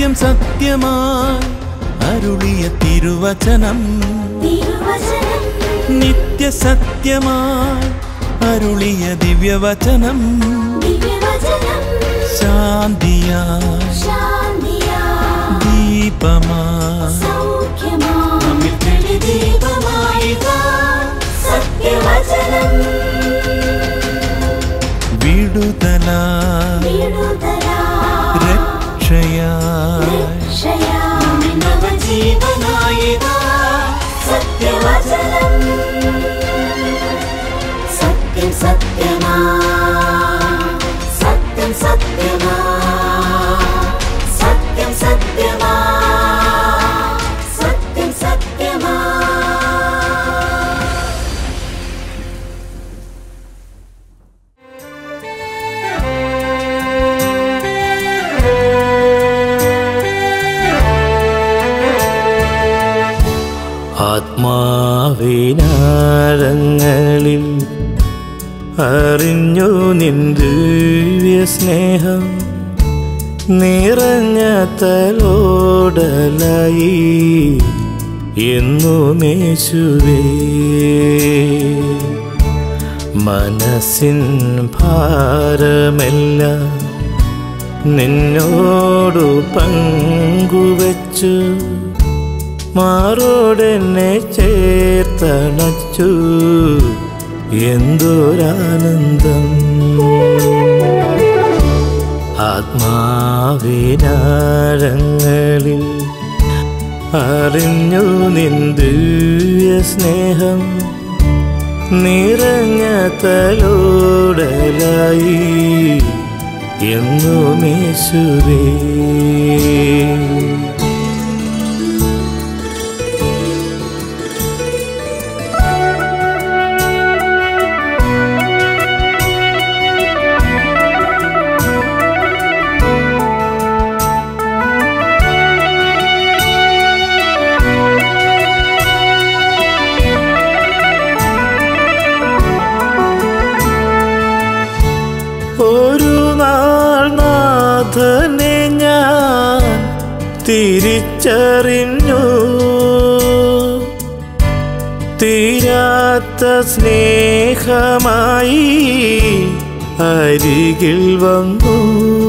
സത്യം സത്യമായി അരുളിയ തിരുവചനം തിരുവചനം നിത്യസത്യമായി അരുളിയ ദിവ്യവചനം ദിവ്യവചനം ശാന്തിയായി ശാന്തിയായി ദീപമായി സൗഖ്യമായി നമ്മിൽ ദീപമായിതാ സത്യവചനം വിടുതലായി വിടുതലായി രക്ഷയായി രക്ഷയായി നവജീവനായിതാ സത്യവചനം സത്യം സത്യമാ സത്യം സത്യമാ സത്യം സത്യമാ സത്യം സത്യമാ ആത്മാവിനാഴങ്ങളിൽ അറിഞ്ഞു നിൻ ദിവ്യ സ്നേഹം നിറഞ്ഞ തലോടലായി എന്നുമേശുവേ മനസ്സിൻ ഭാരമെല്ലാം നിന്നോടു പങ്കുവച്ചു മാറോടെന്നെ ചേർത്തണച്ചു എന്തൊരാനന്ദം ആത്മാവിനാഴങ്ങളിൽ അറിഞ്ഞു നിൻ ദിവ്യ സ്നേഹം നിറഞ്ഞ തലോടലായി എന്നുമേശുവേ ഒരു നാൾ നാഥനെ ഞാൻ തിരിച്ചറിഞ്ഞു തീരാത്ത സ്നേഹമായി അരികിൽ വന്നു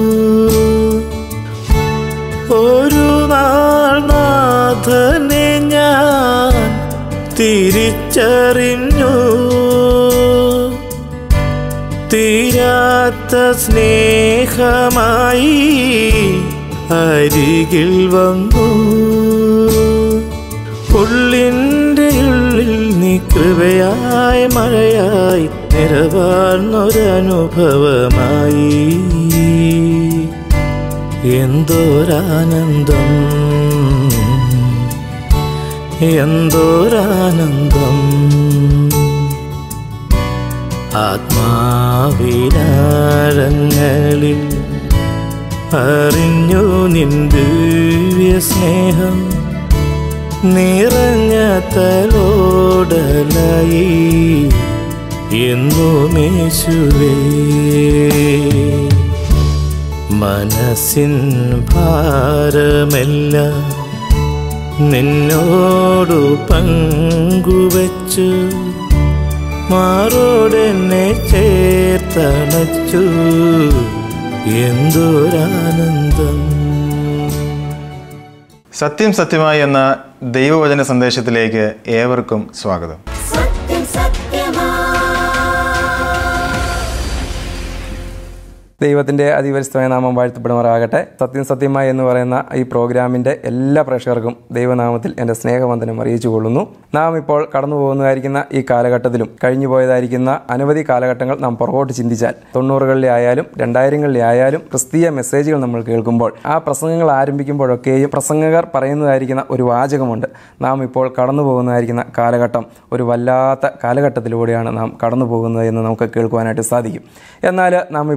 ഒരു നാൾ നാഥനെ ഞാൻ തിരിച്ചറിഞ്ഞു തീരാത്ത സ്നേഹമായി അരികിൽ വന്നു ഉള്ളിൻ്റെ ഉള്ളിൽ നീ കൃപയായി മഴയായി നിറവാർന്നൊരനുഭവമായി എന്തോരാനന്ദം എന്തോരാനന്ദം ആത്മാവിനാഴങ്ങളിൽ അറിഞ്ഞു നിൻ ദിവ്യ സ്നേഹം നിറഞ്ഞ തലോടലായി എന്നുമേശുവേ മനസ്സിൻ ഭാരമെല്ലാം നിന്നോടു പങ്കുവച്ചു മാറോടെന്നെ ചേർത്തണച്ചു എന്തൊരാനന്ദം സത്യം സത്യമായി എന്ന ദൈവവചന സന്ദേശത്തിലേക്ക് ഏവർക്കും സ്വാഗതം സത്യം സത്യമാ ദൈവത്തിൻ്റെ അതിപരിസ്ഥമായ നാമം വാഴ്ത്തപ്പെടുമാറാകട്ടെ സത്യം സത്യമായി എന്ന് പറയുന്ന ഈ പ്രോഗ്രാമിൻ്റെ എല്ലാ പ്രേക്ഷകർക്കും ദൈവനാമത്തിൽ എൻ്റെ സ്നേഹവന്ദനം അറിയിച്ചു കൊള്ളുന്നു നാം ഇപ്പോൾ കടന്നു പോകുന്നതായിരിക്കുന്ന ഈ കാലഘട്ടത്തിലും കഴിഞ്ഞു പോയതായിരിക്കുന്ന അനവധി കാലഘട്ടങ്ങൾ നാം പുറകോട്ട് ചിന്തിച്ചാൽ തൊണ്ണൂറുകളിലെ ആയാലും രണ്ടായിരങ്ങളിലെ ആയാലും ക്രിസ്തീയ മെസ്സേജുകൾ നമ്മൾ കേൾക്കുമ്പോൾ ആ പ്രസംഗങ്ങൾ ആരംഭിക്കുമ്പോഴൊക്കെയും പ്രസംഗകർ പറയുന്നതായിരിക്കുന്ന ഒരു വാചകമുണ്ട് നാം ഇപ്പോൾ കടന്നു പോകുന്നതായിരിക്കുന്ന കാലഘട്ടം ഒരു വല്ലാത്ത കാലഘട്ടത്തിലൂടെയാണ് നാം കടന്നു പോകുന്നത് എന്ന് നമുക്ക് കേൾക്കുവാനായിട്ട് സാധിക്കും എന്നാൽ നാം ഇപ്പോൾ ആയിരിക്കുന്ന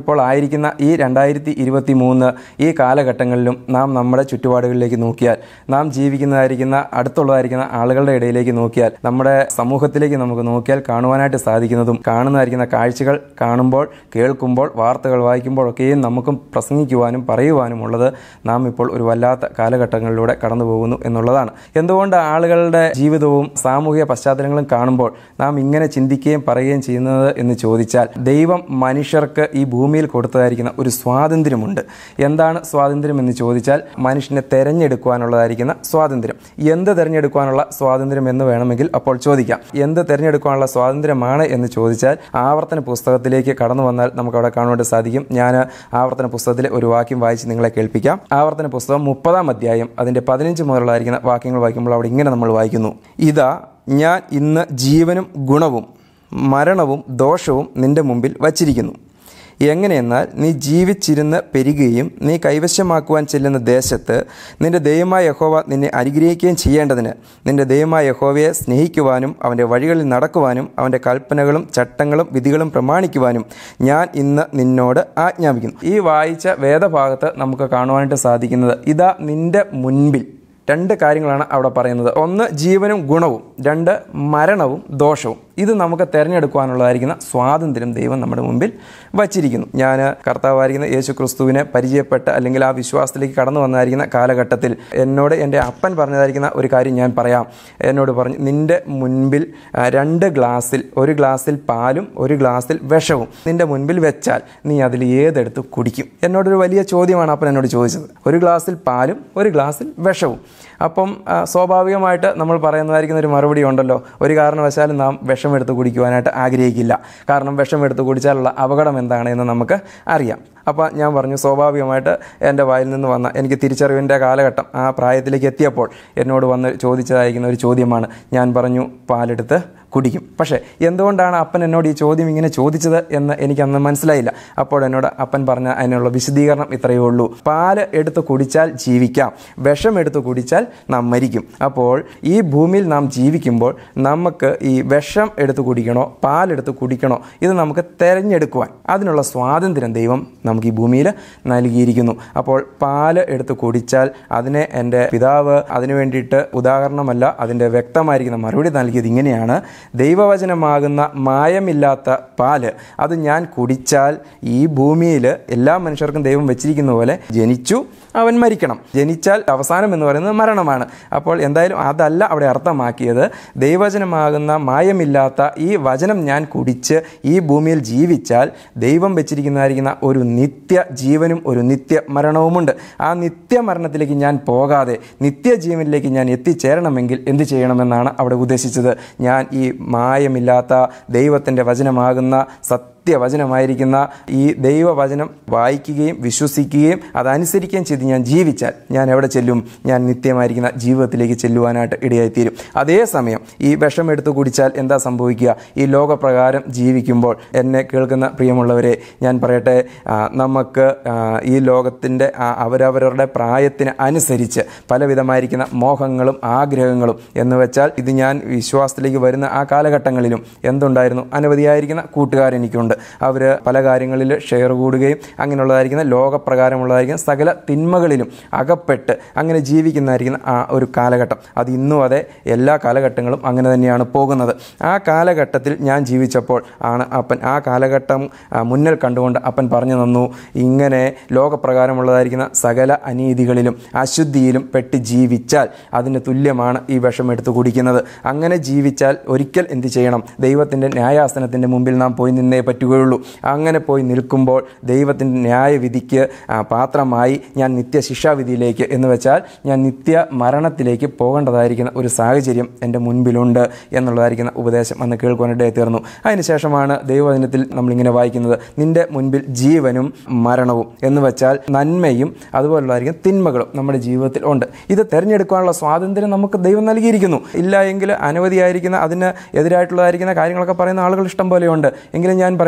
വന്നിരിക്കുന്ന ഈ രണ്ടായിരത്തി ഇരുപത്തി മൂന്ന് ഈ കാലഘട്ടങ്ങളിലും നാം നമ്മുടെ ചുറ്റുപാടുകളിലേക്ക് നോക്കിയാൽ നാം ജീവിക്കുന്നതായിരിക്കുന്ന അടുത്തുള്ളതായിരിക്കുന്ന ആളുകളുടെ ഇടയിലേക്ക് നോക്കിയാൽ നമ്മുടെ സമൂഹത്തിലേക്ക് നമുക്ക് നോക്കിയാൽ കാണുവാനായിട്ട് സാധിക്കുന്നതും കാണുന്നതായിരിക്കുന്ന കാഴ്ചകൾ കാണുമ്പോൾ കേൾക്കുമ്പോൾ വാർത്തകൾ വായിക്കുമ്പോഴൊക്കെയും നമുക്കും പ്രസംഗിക്കുവാനും പറയുവാനും ഉള്ളത് നാം ഇപ്പോൾ ഒരു വല്ലാത്ത കാലഘട്ടങ്ങളിലൂടെ കടന്നു പോകുന്നു എന്നുള്ളതാണ് എന്തുകൊണ്ട് ആളുകളുടെ ജീവിതവും സാമൂഹിക പശ്ചാത്തലങ്ങളും കാണുമ്പോൾ നാം ഇങ്ങനെ ചിന്തിക്കുകയും പറയുകയും ചെയ്യുന്നത് എന്ന് ചോദിച്ചാൽ ദൈവം മനുഷ്യർക്ക് ഈ ഭൂമിയിൽ കൊടുത്തതായിരിക്കുന്ന ഒരു സ്വാതന്ത്ര്യമുണ്ട് എന്താണ് സ്വാതന്ത്ര്യം എന്ന് ചോദിച്ചാൽ മനുഷ്യനെ തിരഞ്ഞെടുക്കുവാനുള്ളതായിരിക്കുന്ന സ്വാതന്ത്ര്യം എന്ത് തിരഞ്ഞെടുക്കുവാനുള്ള സ്വാതന്ത്ര്യം എന്ന് വേണമെങ്കിൽ അപ്പോൾ ചോദിക്കാം എന്ത് തിരഞ്ഞെടുക്കുവാനുള്ള സ്വാതന്ത്ര്യമാണ് എന്ന് ചോദിച്ചാൽ ആവർത്തന പുസ്തകത്തിലേക്ക് കടന്നു വന്നാൽ നമുക്ക് അവിടെ കാണുവാൻ സാധിക്കും ഞാൻ ആവർത്തന പുസ്തകത്തിലെ ഒരു വാക്യം വായിച്ച് നിങ്ങളെ കേൾപ്പിക്കാം ആവർത്തന പുസ്തകം മുപ്പതാം അധ്യായം അതിൻ്റെ പതിനഞ്ച് മുതലുള്ളതായിരിക്കുന്ന വാക്യങ്ങൾ വായിക്കുമ്പോൾ അവിടെ ഇങ്ങനെ നമ്മൾ വായിക്കുന്നു ഇതാ ഞാൻ ഇന്ന് ജീവനും ഗുണവും മരണവും ദോഷവും നിന്റെ മുമ്പിൽ വച്ചിരിക്കുന്നു എങ്ങനെയെന്നാൽ നീ ജീവിച്ചിരുന്ന് പെരുകുകയും നീ കൈവശമാക്കുവാൻ ചെല്ലുന്ന ദേശത്ത് നിന്റെ ദൈവമായ യഹോവ നിന്നെ അനുഗ്രഹിക്കുകയും ചെയ്യേണ്ടതിന് നിന്റെ ദൈവമായ യഹോവയെ സ്നേഹിക്കുവാനും അവൻ്റെ വഴികളിൽ നടക്കുവാനും അവൻ്റെ കൽപ്പനകളും ചട്ടങ്ങളും വിധികളും പ്രമാണിക്കുവാനും ഞാൻ ഇന്ന് നിന്നോട് ആജ്ഞാപിക്കുന്നു ഈ വായിച്ച വേദഭാഗത്ത് നമുക്ക് കാണുവാനായിട്ട് സാധിക്കുന്നത് ഇതാ നിന്റെ മുൻപിൽ രണ്ട് കാര്യങ്ങളാണ് അവിടെ പറയുന്നത് ഒന്ന് ജീവനും ഗുണവും രണ്ട് മരണവും ദോഷവും ഇത് നമുക്ക് തിരഞ്ഞെടുക്കുവാനുള്ളതായിരിക്കുന്ന സ്വാതന്ത്ര്യം ദൈവം നമ്മുടെ മുമ്പിൽ വച്ചിരിക്കുന്നു ഞാൻ കർത്താവായിരിക്കുന്ന യേശു ക്രിസ്തുവിനെ പരിചയപ്പെട്ട് അല്ലെങ്കിൽ ആ വിശ്വാസത്തിലേക്ക് കടന്നു വന്നായിരിക്കുന്ന കാലഘട്ടത്തിൽ എന്നോട് എൻ്റെ അപ്പൻ പറഞ്ഞതായിരിക്കുന്ന ഒരു കാര്യം ഞാൻ പറയാം എന്നോട് പറഞ്ഞു നിൻ്റെ മുൻപിൽ ആ, രണ്ട് ഗ്ലാസ്സിൽ ഒരു ഗ്ലാസ്സിൽ പാലും ഒരു ഗ്ലാസ്സിൽ വിഷവും നിൻ്റെ മുൻപിൽ വെച്ചാൽ നീ അതിൽ ഏതെടുത്ത് കുടിക്കും എന്നോടൊരു വലിയ ചോദ്യമാണ് അപ്പൻ എന്നോട് ചോദിച്ചത് ഒരു ഗ്ലാസ്സിൽ പാലും ഒരു ഗ്ലാസ്സിൽ വിഷവും അപ്പം ആ, സ്വാഭാവികമായിട്ട് നമ്മൾ പറയുന്നതായിരിക്കുന്ന ഒരു മറുപടി ഉണ്ടല്ലോ ഒരു കാരണവശാലും നാം വിഷമെടുത്ത് കുടിക്കുവാനായിട്ട് ആഗ്രഹിക്കില്ല കാരണം വിഷമെടുത്ത് കുടിച്ചാലുള്ള അപകടം എന്താണ് എന്ന് നമുക്ക് അറിയാം അപ്പോൾ ഞാൻ പറഞ്ഞു സ്വാഭാവികമായിട്ട് എൻ്റെ വായിൽ നിന്ന് വന്ന എനിക്ക് തിരിച്ചറിവിൻ്റെ കാലഘട്ടം ആ പ്രായത്തിലേക്ക് എത്തിയപ്പോൾ എന്നോട് വന്ന് ചോദിച്ചതായിരിക്കുന്ന ഒരു ചോദ്യമാണ് ഞാൻ പറഞ്ഞു പാലെടുത്ത് കുടിക്കും പക്ഷേ എന്തുകൊണ്ടാണ് അപ്പൻ എന്നോട് ഈ ചോദ്യം ഇങ്ങനെ ചോദിച്ചത് എന്ന് എനിക്ക് അന്ന് മനസ്സിലായില്ല അപ്പോൾ എന്നോട് അപ്പൻ പറഞ്ഞ അതിനുള്ള വിശദീകരണം ഇത്രയേ ഉള്ളൂ പാല് എടുത്ത് കുടിച്ചാൽ ജീവിക്കാം വിഷം എടുത്ത് കുടിച്ചാൽ നാം മരിക്കും അപ്പോൾ ഈ ഭൂമിയിൽ നാം ജീവിക്കുമ്പോൾ നമുക്ക് ഈ വിഷം എടുത്ത് കുടിക്കണോ പാലെടുത്ത് കുടിക്കണോ ഇത് നമുക്ക് തിരഞ്ഞെടുക്കുവാൻ അതിനുള്ള സ്വാതന്ത്ര്യം ദൈവം നമുക്ക് ഈ ഭൂമിയിൽ നൽകിയിരിക്കുന്നു അപ്പോൾ പാല് എടുത്ത് കുടിച്ചാൽ അതിനെ എൻ്റെ പിതാവ് അതിനു വേണ്ടിയിട്ട് ഉദാഹരണമല്ല അതിൻ്റെ വ്യക്തമായിരിക്കുന്ന മറുപടി നൽകിയത് ഇങ്ങനെയാണ് ദൈവവചനമാകുന്ന മായമില്ലാത്ത പാല് അത് ഞാൻ കുടിച്ചാൽ ഈ ഭൂമിയിൽ എല്ലാ മനുഷ്യർക്കും ദൈവം വെച്ചിരിക്കുന്ന പോലെ ജനിച്ചു അവൻ മരിക്കണം ജനിച്ചാൽ അവസാനം എന്ന് പറയുന്നത് മരണമാണ് അപ്പോൾ എന്തായാലും അതല്ല അവിടെ അർത്ഥമാക്കിയത് ദൈവവചനമാകുന്ന മായമില്ലാത്ത ഈ വചനം ഞാൻ കുടിച്ച് ഈ ഭൂമിയിൽ ജീവിച്ചാൽ ദൈവം വെച്ചിരിക്കുന്നതായിരിക്കുന്ന ഒരു നിത്യ ജീവനും ഒരു നിത്യ മരണവുമുണ്ട് ആ നിത്യ മരണത്തിലേക്ക് ഞാൻ പോകാതെ നിത്യജീവനിലേക്ക് ഞാൻ എത്തിച്ചേരണമെങ്കിൽ എന്ത് ചെയ്യണമെന്നാണ് അവിടെ ഉദ്ദേശിച്ചത് ഞാൻ ഈ മായമില്ലാത്ത ദൈവത്തിൻ്റെ വചനമാകുന്ന സത്യവചനമായിരിക്കുന്ന ഈ ദൈവവചനം വായിക്കുകയും വിശ്വസിക്കുകയും അതനുസരിക്കുകയും ചെയ്ത് ഞാൻ ജീവിച്ചാൽ ഞാൻ എവിടെ ചെല്ലും ഞാൻ നിത്യമായിരിക്കുന്ന ജീവിതത്തിലേക്ക് ചെല്ലുവാനായിട്ട് ഇടയായിത്തീരും അതേസമയം ഈ വിഷം എടുത്തു കുടിച്ചാൽ എന്താ സംഭവിക്കുക ഈ ലോകപ്രകാരം ജീവിക്കുമ്പോൾ എന്നെ കേൾക്കുന്ന പ്രിയമുള്ളവരെ ഞാൻ പറയട്ടെ ആ, നമുക്ക് ആ, ഈ ലോകത്തിൻ്റെ അവരവരുടെ പ്രായത്തിന് അനുസരിച്ച് പലവിധമായിരിക്കുന്ന മോഹങ്ങളും ആഗ്രഹങ്ങളും എന്ന് വെച്ചാൽ ഇത് ഞാൻ വിശ്വാസത്തിലേക്ക് വരുന്ന ആ കാലഘട്ടങ്ങളിലും എന്തുണ്ടായിരുന്നു അനവധിയായിരിക്കുന്ന കൂട്ടുകാർ എനിക്കുണ്ട് അവർ പല കാര്യങ്ങളിൽ ഷെയർ കൂടുകയും അങ്ങനെയുള്ളതായിരിക്കുന്ന ലോകപ്രകാരമുള്ളതായിരിക്കുന്ന സകല തിന്മകളിലും അകപ്പെട്ട് അങ്ങനെ ജീവിക്കുന്നതായിരിക്കുന്ന ആ ഒരു കാലഘട്ടം അത് ഇന്നും അതെ എല്ലാ കാലഘട്ടങ്ങളും അങ്ങനെ തന്നെയാണ് പോകുന്നത് ആ കാലഘട്ടത്തിൽ ഞാൻ ജീവിച്ചപ്പോൾ ആണ് അപ്പൻ ആ കാലഘട്ടം ആ, മുന്നിൽ കണ്ടുകൊണ്ട് അപ്പൻ പറഞ്ഞു തന്നു ഇങ്ങനെ ലോകപ്രകാരമുള്ളതായിരിക്കുന്ന സകല അനീതികളിലും അശുദ്ധിയിലും പെട്ട് ജീവിച്ചാൽ അതിന് തുല്യമാണ് ഈ വിഷം എടുത്ത് കുടിക്കുന്നത് അങ്ങനെ ജീവിച്ചാൽ ഒരിക്കൽ എന്ത് ചെയ്യണം ദൈവത്തിൻ്റെ ന്യായാസനത്തിൻ്റെ മുമ്പിൽ നാം പോയി നിന്നേ പറ്റുകയുള്ളൂ അങ്ങനെ പോയി നിൽക്കുമ്പോൾ ദൈവത്തിൻ്റെ ന്യായവിധിക്ക് ആ, പാത്രമായി ഞാൻ നിത്യ ശിക്ഷാവിധിയിലേക്ക് എന്ന് വെച്ചാൽ ഞാൻ നിത്യ മരണത്തിലേക്ക് പോകേണ്ടതായിരിക്കുന്ന ഒരു സാഹചര്യം എൻ്റെ മുൻപിലുണ്ട് എന്നുള്ളതായിരിക്കുന്ന ഉപദേശം അന്ന് കേൾക്കുവാനിടയെ തീർന്നു അതിനുശേഷമാണ് ദൈവവചനത്തിൽ നമ്മളിങ്ങനെ വായിക്കുന്നത് നിന്റെ മുൻപിൽ ജീവനും മരണവും എന്ന് വെച്ചാൽ നന്മയും അതുപോലുള്ളതായിരിക്കും തിന്മകളും നമ്മുടെ ജീവിതത്തിൽ ഉണ്ട് ഇത് തിരഞ്ഞെടുക്കാനുള്ള സ്വാതന്ത്ര്യം നമുക്ക് ദൈവം നൽകിയിരിക്കുന്നു ഇല്ല എങ്കിൽ അനവധിയായിരിക്കുന്ന അതിന് എതിരായിട്ടുള്ളതായിരിക്കുന്ന കാര്യങ്ങളൊക്കെ പറയുന്ന ആളുകൾ ഇഷ്ടം പോലെയുണ്ട് എങ്കിലും ഞാൻ പറയട്ടെ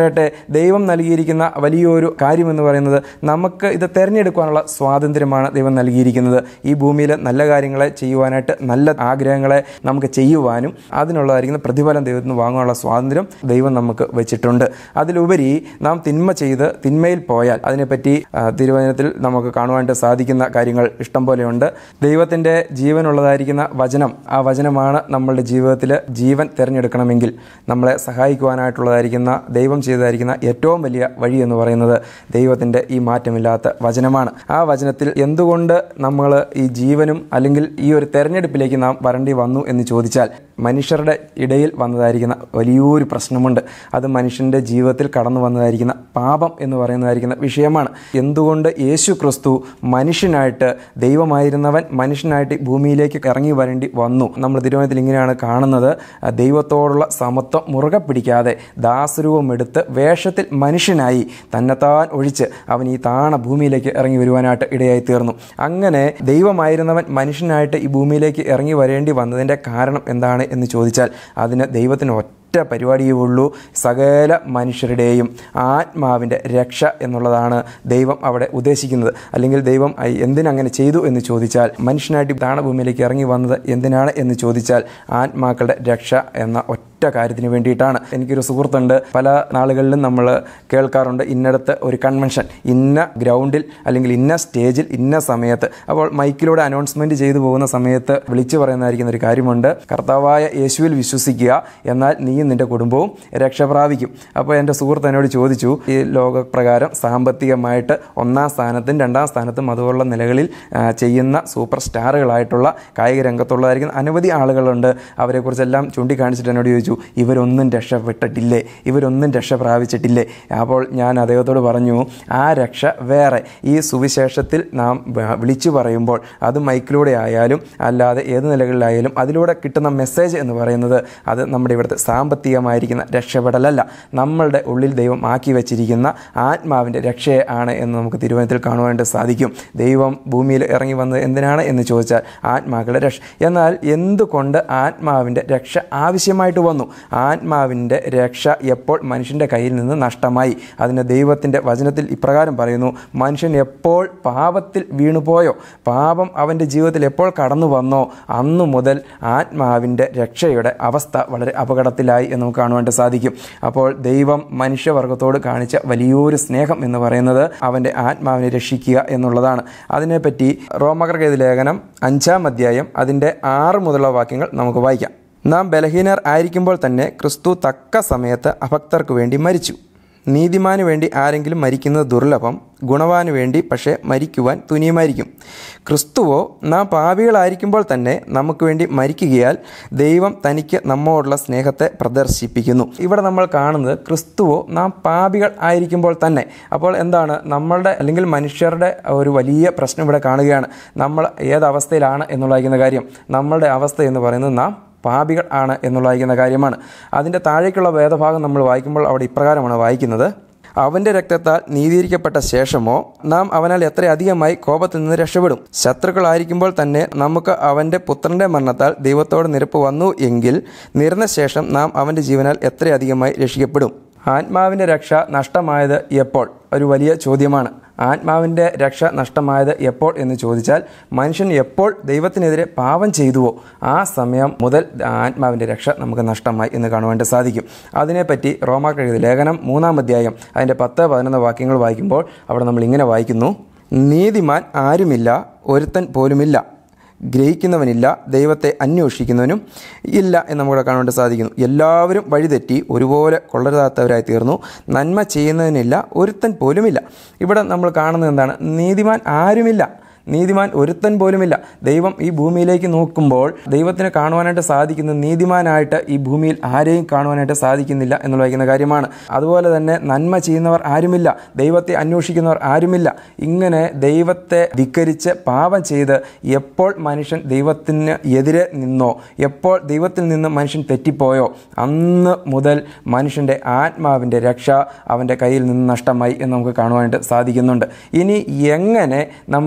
പറയട്ടെ ദൈവം നൽകിയിരിക്കുന്ന വലിയൊരു കാര്യമെന്ന് പറയുന്നത് നമുക്ക് ഇത് തിരഞ്ഞെടുക്കാനുള്ള സ്വാതന്ത്ര്യമാണ് ദൈവം നൽകിയിരിക്കുന്നത് ഈ ഭൂമിയിൽ നല്ല കാര്യങ്ങളെ ചെയ്യുവാനായിട്ട് നല്ല ആഗ്രഹങ്ങളെ നമുക്ക് ചെയ്യുവാനും അതിനുള്ളതായിരിക്കുന്ന പ്രതിഫലം ദൈവത്തിൽ നിന്ന് വാങ്ങാനുള്ള സ്വാതന്ത്ര്യം ദൈവം നമുക്ക് വെച്ചിട്ടുണ്ട് അതിലുപരി നാം തിന്മ ചെയ്ത് തിന്മയിൽ പോയാൽ അതിനെപ്പറ്റി ആ, തിരുവചനത്തിൽ നമുക്ക് കാണുവാനായിട്ട് സാധിക്കുന്ന കാര്യങ്ങൾ ഇഷ്ടം പോലെയുണ്ട് ദൈവത്തിൻ്റെ ജീവനുള്ളതായിരിക്കുന്ന വചനം ആ വചനമാണ് നമ്മളുടെ ജീവിതത്തിൽ ജീവൻ തിരഞ്ഞെടുക്കണമെങ്കിൽ നമ്മളെ സഹായിക്കുവാനായിട്ടുള്ളതായിരിക്കുന്ന ദൈവം ചെയ്തതായിരിക്കുന്ന ഏറ്റവും വലിയ വഴി എന്ന് പറയുന്നത് ദൈവത്തിൻ്റെ ഈ മാറ്റമില്ലാത്ത വചനമാണ് ആ വചനത്തിൽ എന്തുകൊണ്ട് നമ്മൾ ഈ ജീവനും അല്ലെങ്കിൽ ഈ ഒരു തെരഞ്ഞെടുപ്പിലേക്ക് നാം വരേണ്ടി വന്നു എന്ന് ചോദിച്ചാൽ മനുഷ്യരുടെ ഇടയിൽ വന്നതായിരിക്കുന്ന വലിയൊരു പ്രശ്നമുണ്ട് അത് മനുഷ്യൻ്റെ ജീവിതത്തിൽ കടന്നു വന്നതായിരിക്കുന്ന പാപം എന്ന് പറയുന്നതായിരിക്കുന്ന വിഷയമാണ് എന്തുകൊണ്ട് യേശു ക്രിസ്തു മനുഷ്യനായിട്ട് ദൈവമായിരുന്നവൻ മനുഷ്യനായിട്ട് ഈ ഭൂമിയിലേക്ക് ഇറങ്ങി വരേണ്ടി വന്നു നമ്മൾ തിരുവനന്തപുരത്തിൽ ഇങ്ങനെയാണ് കാണുന്നത് ആ, ദൈവത്തോടുള്ള സമത്വം മുറുകെ പിടിക്കാതെ ദാസരൂപം എടുത്ത് വേഷത്തിൽ മനുഷ്യനായി തന്നെത്താൻ ഒഴിച്ച് അവൻ ഈ താണ ഭൂമിയിലേക്ക് ഇറങ്ങി വരുവാനായിട്ട് ഇടയായി തീർന്നു അങ്ങനെ ദൈവമായിരുന്നവൻ മനുഷ്യനായിട്ട് ഈ ഭൂമിയിലേക്ക് ഇറങ്ങി വരേണ്ടി വന്നതിൻ്റെ കാരണം എന്താണ് എന്ന് ചോദിച്ചാൽ അതിന് ദൈവത്തിന് ഒറ്റ പരിപാടിയേ ഉള്ളൂ സകല മനുഷ്യരുടെയും ആത്മാവിൻ്റെ രക്ഷ എന്നുള്ളതാണ് ദൈവം അവിടെ ഉദ്ദേശിക്കുന്നത് അല്ലെങ്കിൽ ദൈവം ഐ- എന്തിനങ്ങനെ ചെയ്തു എന്ന് ചോദിച്ചാൽ മനുഷ്യനായിട്ട് താണഭൂമിയിലേക്ക് ഇറങ്ങി വന്നത് എന്തിനാണ് എന്ന് ചോദിച്ചാൽ ആത്മാക്കളുടെ രക്ഷ എന്ന ഒറ്റ കാര്യത്തിന് വേണ്ടിയിട്ടാണ് എനിക്കൊരു സുഹൃത്തുണ്ട് പല നാളുകളിലും നമ്മൾ കേൾക്കാറുണ്ട് ഇന്നടത്ത് ഒരു കൺവെൻഷൻ ഇന്ന ഗ്രൗണ്ടിൽ അല്ലെങ്കിൽ ഇന്ന സ്റ്റേജിൽ ഇന്ന സമയത്ത് അപ്പോൾ മൈക്കിലൂടെ അനൗൺസ്മെൻറ്റ് ചെയ്തു പോകുന്ന സമയത്ത് വിളിച്ചു പറയുന്നതായിരിക്കുന്ന ഒരു കാര്യമുണ്ട് കർത്താവായ യേശുവിൽ വിശ്വസിക്കുക എന്നാൽ നീയും നിന്റെ കുടുംബവും രക്ഷ പ്രാപിക്കും അപ്പോൾ എൻ്റെ സുഹൃത്ത് എന്നോട് ചോദിച്ചു ഈ ലോകപ്രകാരം സാമ്പത്തികമായിട്ട് ഒന്നാം സ്ഥാനത്തും രണ്ടാം സ്ഥാനത്തും അതുപോലുള്ള നിലകളിൽ ആ, ചെയ്യുന്ന സൂപ്പർ സ്റ്റാറുകളായിട്ടുള്ള കായിക രംഗത്തുള്ളതായിരിക്കുന്ന അനവധി ആളുകളുണ്ട് അവരെക്കുറിച്ചെല്ലാം ചൂണ്ടിക്കാണിച്ചിട്ട് എന്നോട് ചോദിച്ചു ഇവരൊന്നും രക്ഷപ്പെട്ടിട്ടില്ലേ ഇവരൊന്നും രക്ഷ പ്രാപിച്ചിട്ടില്ലേ അപ്പോൾ ഞാൻ അദ്ദേഹത്തോട് പറഞ്ഞു ആ രക്ഷ വേറെ ഈ സുവിശേഷത്തിൽ നാം വ- വിളിച്ചു പറയുമ്പോൾ അത് മൈക്കിലൂടെ ആയാലും അല്ലാതെ ഏത് നിലകളിലായാലും അതിലൂടെ കിട്ടുന്ന മെസ്സേജ് എന്ന് പറയുന്നത് അത് നമ്മുടെ ഇവിടുത്തെ സാമ്പത്തികമായിരിക്കുന്ന രക്ഷപ്പെടലല്ല നമ്മളുടെ ഉള്ളിൽ ദൈവം ആക്കി വെച്ചിരിക്കുന്ന ആത്മാവിൻ്റെ രക്ഷയെ ആണ് എന്ന് നമുക്ക് തിരുവനന്തപുരത്തിൽ കാണുവാനായിട്ട് സാധിക്കും ദൈവം ഭൂമിയിൽ ഇറങ്ങി വന്നത് എന്തിനാണ് എന്ന് ചോദിച്ചാൽ ആത്മാക്കളുടെ രക്ഷ എന്നാൽ എന്തുകൊണ്ട് ആത്മാവിൻ്റെ രക്ഷ ആവശ്യമായിട്ട് വന്നു ആത്മാവിൻ്റെ രക്ഷ എപ്പോൾ മനുഷ്യൻ്റെ കയ്യിൽ നിന്ന് നഷ്ടമായി അതിന് ദൈവത്തിൻ്റെ വചനത്തിൽ ഇപ്രകാരം പറയുന്നു മനുഷ്യൻ എപ്പോൾ പാപത്തിൽ വീണുപോയോ പാപം അവൻ്റെ ജീവിതത്തിൽ എപ്പോൾ കടന്നു വന്നോ അന്നു മുതൽ ആത്മാവിൻ്റെ രക്ഷയുടെ അവസ്ഥ വളരെ അപകടത്തിലായി എന്ന് നമുക്ക് കാണുവാനായിട്ട് സാധിക്കും അപ്പോൾ ദൈവം മനുഷ്യവർഗത്തോട് കാണിച്ച വലിയൊരു സ്നേഹം എന്ന് പറയുന്നത് അവൻ്റെ ആത്മാവിനെ രക്ഷിക്കുക എന്നുള്ളതാണ് അതിനെപ്പറ്റി റോമകർഗേത് ലേഖനം അഞ്ചാം അധ്യായം അതിൻ്റെ ആറ് മുതലുള്ള വാക്യങ്ങൾ നമുക്ക് വായിക്കാം നാം ബലഹീനർ ആയിരിക്കുമ്പോൾ തന്നെ ക്രിസ്തു തക്ക സമയത്ത് അഭക്തർക്ക് വേണ്ടി മരിച്ചു നീതിമാന് വേണ്ടി ആരെങ്കിലും മരിക്കുന്നത് ദുർലഭം ഗുണവാന് വേണ്ടി പക്ഷേ മരിക്കുവാൻ തുനിയുമായിരിക്കും ക്രിസ്തുവോ നാം പാപികളായിരിക്കുമ്പോൾ തന്നെ നമുക്ക് വേണ്ടി മരിക്കുകയാൽ ദൈവം തനിക്ക് നമ്മോടുള്ള സ്നേഹത്തെ പ്രദർശിപ്പിക്കുന്നു ഇവിടെ നമ്മൾ കാണുന്നത് ക്രിസ്തുവോ നാം പാപികൾ ആയിരിക്കുമ്പോൾ തന്നെ അപ്പോൾ എന്താണ് നമ്മളുടെ അല്ലെങ്കിൽ മനുഷ്യരുടെ ഒരു വലിയ പ്രശ്നം ഇവിടെ കാണുകയാണ് നമ്മൾ ഏതവസ്ഥയിലാണ് എന്നുള്ള കാര്യം നമ്മളുടെ അവസ്ഥ എന്ന് പറയുന്നത് നാം പാപികൾ ആണ് എന്നുള്ളതായിരിക്കുന്ന കാര്യമാണ് അതിൻ്റെ താഴേക്കുള്ള വേദഭാഗം നമ്മൾ വായിക്കുമ്പോൾ അവിടെ ഇപ്രകാരമാണ് വായിക്കുന്നത് അവൻ്റെ രക്തത്താൽ നീതീകരിക്കപ്പെട്ട ശേഷമോ നാം അവനാൽ എത്ര അധികമായി കോപത്തിൽ നിന്ന് രക്ഷപ്പെടും ശത്രുക്കളായിരിക്കുമ്പോൾ തന്നെ നമുക്ക് അവൻ്റെ പുത്രൻ്റെ മരണത്താൽ ദൈവത്തോട് നിരപ്പ് വന്നു എങ്കിൽ നിറഞ്ഞ ശേഷം നാം അവൻ്റെ ജീവനാൽ എത്ര അധികമായി രക്ഷിക്കപ്പെടും ആത്മാവിൻ്റെ രക്ഷ നഷ്ടമായത് എപ്പോൾ ഒരു വലിയ ചോദ്യമാണ് ആത്മാവിൻ്റെ രക്ഷ നഷ്ടമായത് എപ്പോൾ എന്ന് ചോദിച്ചാൽ മനുഷ്യൻ എപ്പോൾ ദൈവത്തിനെതിരെ പാപം ചെയ്തുവോ ആ സമയം മുതൽ ആത്മാവിൻ്റെ രക്ഷ നമുക്ക് നഷ്ടമായി എന്ന് കാണുവാനായിട്ട് സാധിക്കും അതിനെപ്പറ്റി റോമാക്കഴുതി ലേഖനം മൂന്നാം അധ്യായം അതിൻ്റെ പത്ത് പതിനൊന്ന് വാക്യങ്ങൾ വായിക്കുമ്പോൾ അവിടെ നമ്മൾ ഇങ്ങനെ വായിക്കുന്നു നീതിമാൻ ആരുമില്ല ഒരുത്തൻ പോലുമില്ല ഗ്രഹിക്കുന്നവനില്ല ദൈവത്തെ അന്വേഷിക്കുന്നവനും ഇല്ല എന്ന് നമുക്കിവിടെ കാണാൻ സാധിക്കുന്നു എല്ലാവരും വഴിതെറ്റി ഒരുപോലെ കൊള്ളരുതാത്തവരായി തീർന്നു നന്മ ചെയ്യുന്നതിനില്ല ഒരുത്തൻ പോലുമില്ല ഇവിടെ നമ്മൾ കാണുന്നത് എന്താണ് നീതിമാൻ ആരുമില്ല നീതിമാൻ ഒരുത്തൻ പോലുമില്ല ദൈവം ഈ ഭൂമിയിലേക്ക് നോക്കുമ്പോൾ ദൈവത്തിന് കാണുവാനായിട്ട് സാധിക്കുന്ന നീതിമാനായിട്ട് ഈ ഭൂമിയിൽ ആരെയും കാണുവാനായിട്ട് സാധിക്കുന്നില്ല എന്നുള്ള വയ്ക്കുന്ന കാര്യമാണ് അതുപോലെ തന്നെ നന്മ ചെയ്യുന്നവർ ആരുമില്ല ദൈവത്തെ അന്വേഷിക്കുന്നവർ ആരുമില്ല ഇങ്ങനെ ദൈവത്തെ ധിക്കരിച്ച് പാപം ചെയ്ത് എപ്പോൾ മനുഷ്യൻ ദൈവത്തിന് എതിരെ നിന്നോ എപ്പോൾ ദൈവത്തിൽ നിന്ന് മനുഷ്യൻ തെറ്റിപ്പോയോ അന്ന് മുതൽ മനുഷ്യൻ്റെ ആത്മാവിൻ്റെ രക്ഷ അവൻ്റെ കയ്യിൽ നിന്ന് നഷ്ടമായി എന്ന് നമുക്ക് കാണുവാനായിട്ട് സാധിക്കുന്നുണ്ട് ഇനി എങ്ങനെ നമുക്ക് ഈ